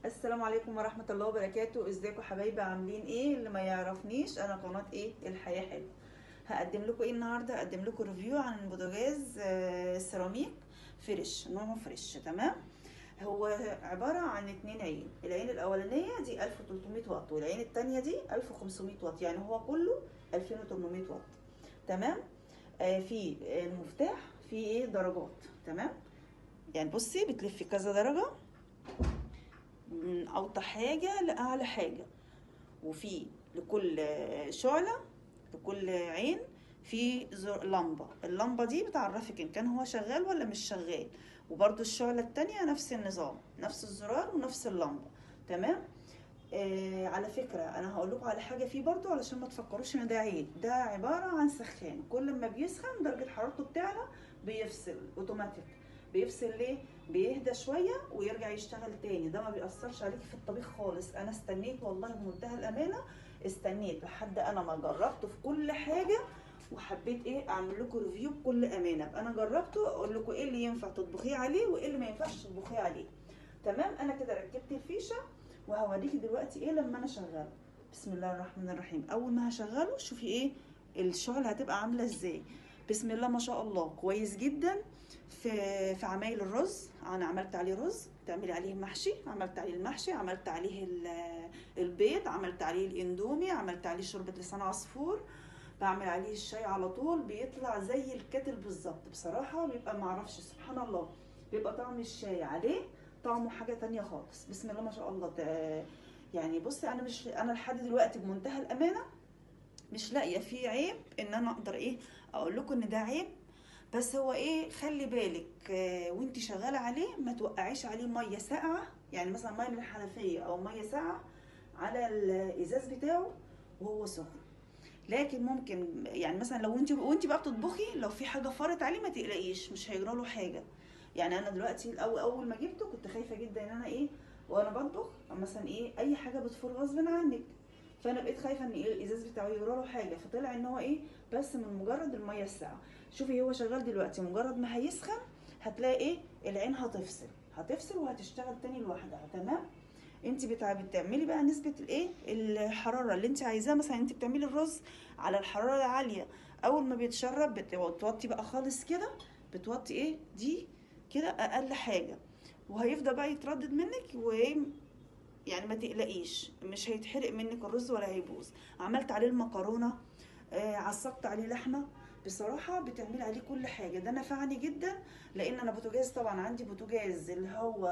السلام عليكم ورحمة الله وبركاته ازيكم حبايبي عاملين ايه اللي ما يعرفنيش انا قناة ايه الحياة حلوة هقدم لكم ايه النهاردة هقدم لكم ريفيو عن البوتاجاز آه، سيراميك فريش نوعه فريش تمام هو عبارة عن اتنين عين العين الاولانية دي 1300 واط والعين التانية دي 1500 واط يعني هو كله 2800 واط تمام آه في المفتاح في ايه درجات تمام يعني بصي بتلفي كذا درجة من اوطى حاجه لاعلى حاجه وفي لكل شعله لكل عين في زر لمبه اللمبه دي بتعرفك ان كان هو شغال ولا مش شغال وبرده الشعله التانية نفس النظام نفس الزرار ونفس اللمبه تمام آه على فكرة أنا هقول لكم على حاجة فيه برضو علشان ما تفكروش إن ده عيب ده عبارة عن سخان كل ما بيسخن درجة حرارته بتعلى بيفصل أوتوماتيك بيفصل ليه بيهدى شويه ويرجع يشتغل تاني ده ما بيأثرش عليكي في الطبيخ خالص انا استنيت والله بمنتهى الامانه استنيت لحد انا ما جربته في كل حاجه وحبيت ايه اعمل لكم ريفيو بكل امانه انا جربته اقول لكم ايه اللي ينفع تطبخيه عليه وايه اللي ما ينفعش تطبخيه عليه تمام انا كده ركبت الفيشه وهوريكي دلوقتي ايه لما انا شغاله بسم الله الرحمن الرحيم اول ما هشغله شوفي ايه الشغل هتبقى عامله ازاي بسم الله ما شاء الله كويس جدا في في عمايل الرز انا عملت عليه رز تعملي عليه محشي عملت عليه المحشي عملت عليه البيض عملت عليه الاندومي عملت عليه شوربه لسان عصفور بعمل عليه الشاي على طول بيطلع زي الكتل بالظبط بصراحه بيبقى معرفش سبحان الله بيبقى طعم الشاي عليه طعمه حاجه تانية خالص بسم الله ما شاء الله يعني بصي انا مش انا لحد دلوقتي بمنتهى الامانه مش لاقيه فيه عيب ان انا اقدر ايه اقول لكم ان ده عيب بس هو ايه خلي بالك آه وانت شغاله عليه ما توقعيش عليه ميه ساقعه يعني مثلا ميه من الحنفيه او ميه ساقعه على الازاز بتاعه وهو سخن لكن ممكن يعني مثلا لو انت وانت بقى بتطبخي لو في حاجه فرت عليه ما تقلقيش مش هيجرى له حاجه يعني انا دلوقتي اول اول ما جبته كنت خايفه جدا ان انا ايه وانا بطبخ مثلا ايه اي حاجه بتفور غصب عنك فانا بقيت خايفه ان ايه الازاز بتاعه يجرى له حاجه فطلع ان هو ايه بس من مجرد الميه الساقعه شوفي هو شغال دلوقتي مجرد ما هيسخن هتلاقي ايه العين هتفصل هتفصل وهتشتغل تاني لوحدها تمام انت بتعملي بقى نسبه الايه الحراره اللي انت عايزاها مثلا انت بتعملي الرز على الحراره العاليه اول ما بيتشرب بتوطي بقى خالص كده بتوطي ايه دي كده اقل حاجه وهيفضل بقى يتردد منك وايه يعني ما تقلقيش مش هيتحرق منك الرز ولا هيبوظ عملت عليه المكرونه آه عصقت عليه لحمه بصراحه بتعملي عليه كل حاجه ده نفعني جدا لان انا بوتاجاز طبعا عندي بوتاجاز اللي هو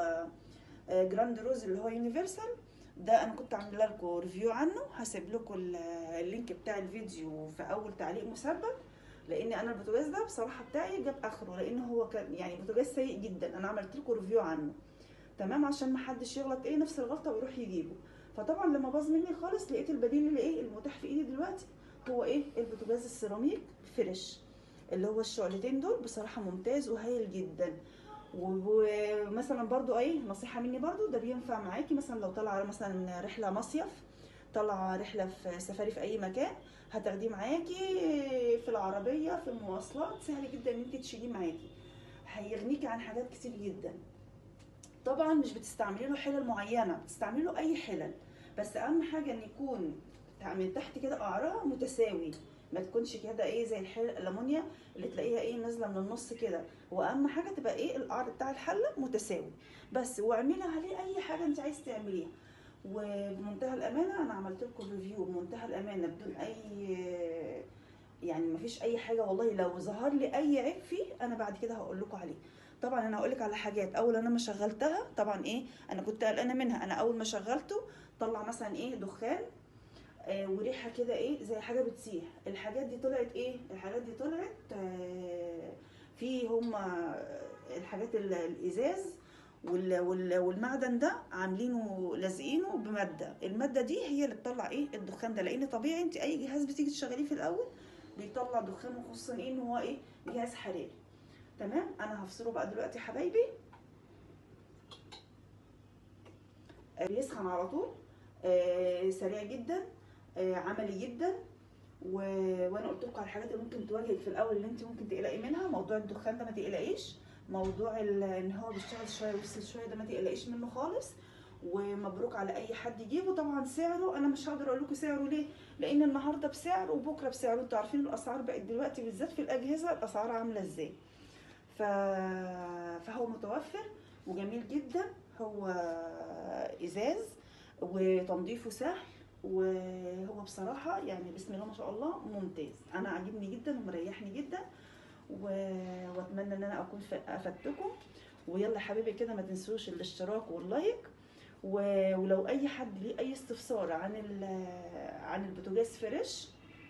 آه جراند روز اللي هو يونيفرسال ده انا كنت عامله لكم ريفيو عنه هسيب لكم اللينك بتاع الفيديو في اول تعليق مثبت لان انا البوتاجاز ده بصراحه بتاعي جاب اخره لان هو كان يعني بوتاجاز سيء جدا انا عملت لكم ريفيو عنه تمام عشان ما حدش يغلط ايه نفس الغلطه ويروح يجيبه فطبعا لما باظ مني خالص لقيت البديل اللي ايه المتاح في ايدي دلوقتي هو ايه البوتاجاز السيراميك فريش اللي هو الشعلتين دول بصراحه ممتاز وهايل جدا ومثلا برضو ايه نصيحه مني برضو ده بينفع معاكي مثلا لو طالعه مثلا رحله مصيف طالعه رحله في سفاري في اي مكان هتاخديه معاكي في العربيه في المواصلات سهل جدا ان انت تشيليه معاكي هيغنيكي عن حاجات كتير جدا طبعا مش بتستعملي له حلل معينه بتستعملي له اي حلل بس اهم حاجه ان يكون من تحت كده قعرها متساوي ما تكونش كده ايه زي الحلل الالومنيا اللي تلاقيها ايه نازله من النص كده واهم حاجه تبقى ايه القعر بتاع الحله متساوي بس واعملي عليه اي حاجه انت عايز تعمليها وبمنتهى الامانه انا عملت لكم ريفيو بمنتهى الامانه بدون اي يعني ما فيش اي حاجه والله لو ظهر لي اي عيب فيه انا بعد كده هقول لكم عليه طبعا انا هقول لك على حاجات اول انا ما شغلتها طبعا ايه انا كنت قلقانه منها انا اول ما شغلته طلع مثلا ايه دخان آه وريحه كده ايه زي حاجه بتسيح الحاجات دي طلعت ايه الحاجات دي طلعت آه في هما الحاجات الازاز والمعدن ده عاملينه لازقينه بماده الماده دي هي اللي بتطلع ايه الدخان ده لان طبيعي انت اي جهاز بتيجي تشغليه في الاول بيطلع دخان وخصوصا ايه ان هو ايه جهاز حراري تمام انا هفصله بقى دلوقتي يا حبايبي بيسخن على طول آه سريع جدا آه عملي جدا و... وانا قلت لكم على الحاجات اللي ممكن تواجهك في الاول اللي انت ممكن تقلقي منها موضوع الدخان ده ما تقلقيش موضوع ال... ان هو بيشتغل شويه ويفصل شويه ده ما تقلقيش منه خالص ومبروك على اي حد يجيبه طبعا سعره انا مش هقدر اقول لكم سعره ليه لان النهارده بسعر وبكره بسعر انتوا عارفين الاسعار بقت دلوقتي بالذات في الاجهزه الاسعار عامله ازاي ف... فهو متوفر وجميل جدا هو ازاز وتنظيفه سهل وهو بصراحة يعني بسم الله ما شاء الله ممتاز أنا عاجبني جدا ومريحني جدا و... وأتمنى إن أنا أكون ف- أفدتكم ويلا حبيبي كده ما تنسوش الاشتراك واللايك و... ولو أي حد ليه أي استفسار عن ال... عن البوتاجاز فريش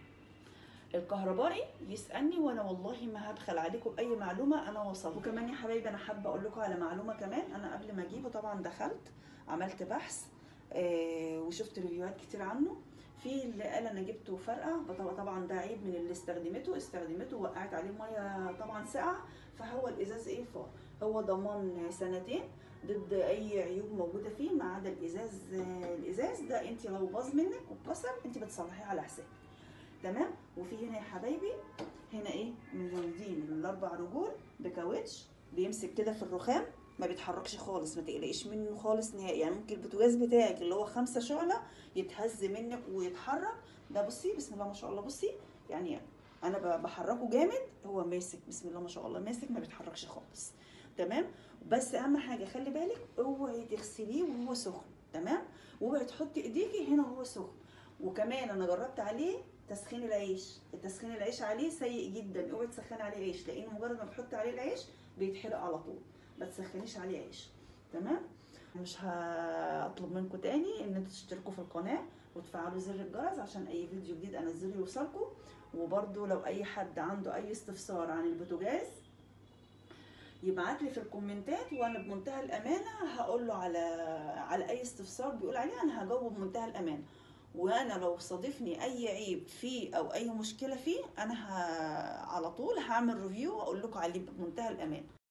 الكهربائي يسالني وانا والله ما هبخل عليكم باي معلومه انا وصلت وكمان يا حبايبي انا حابه اقول لكم على معلومه كمان انا قبل ما اجيبه طبعا دخلت عملت بحث آه وشفت ريفيوهات كتير عنه في اللي قال انا جبته فرقع طبعا طبعا ده عيب من اللي استخدمته استخدمته وقعت عليه ميه طبعا ساقعه فهو الازاز ايه فار هو ضمان سنتين ضد اي عيوب موجوده فيه ما عدا الازاز آه، الازاز ده انت لو باظ منك واتكسر انت بتصلحيه على حسابك تمام وفي هنا يا حبايبي هنا ايه مزودين الاربع رجول بكاوتش بيمسك كده في الرخام ما بيتحركش خالص ما تقلقيش منه خالص نهائي يعني ممكن البوتاجاز بتاعك اللي هو خمسة شعلة يتهز منك ويتحرك ده بصي بسم الله ما شاء الله بصي يعني انا ب- بحركه جامد هو ماسك بسم الله ما شاء الله ماسك ما بيتحركش خالص تمام بس اهم حاجه خلي بالك اوعي تغسليه وهو سخن تمام واوعي تحطي ايديكي هنا وهو سخن وكمان انا جربت عليه تسخين العيش التسخين العيش عليه سيء جدا اوعي تسخني عليه عيش لان مجرد ما بتحطي عليه العيش بيتحرق على طول ما تسخنيش عليه عيش تمام مش هطلب منكم تاني ان انتوا تشتركوا في القناه وتفعلوا زر الجرس عشان اي فيديو جديد انزله يوصلكم وبرده لو اي حد عنده اي استفسار عن البوتاجاز يبعت لي في الكومنتات وانا بمنتهى الامانه هقول له على على اي استفسار بيقول عليه انا هجاوبه بمنتهى الامانه وانا لو صادفني اي عيب فيه او اي مشكله فيه انا ه... على طول هعمل ريفيو واقول لكم عليه بمنتهى الامانه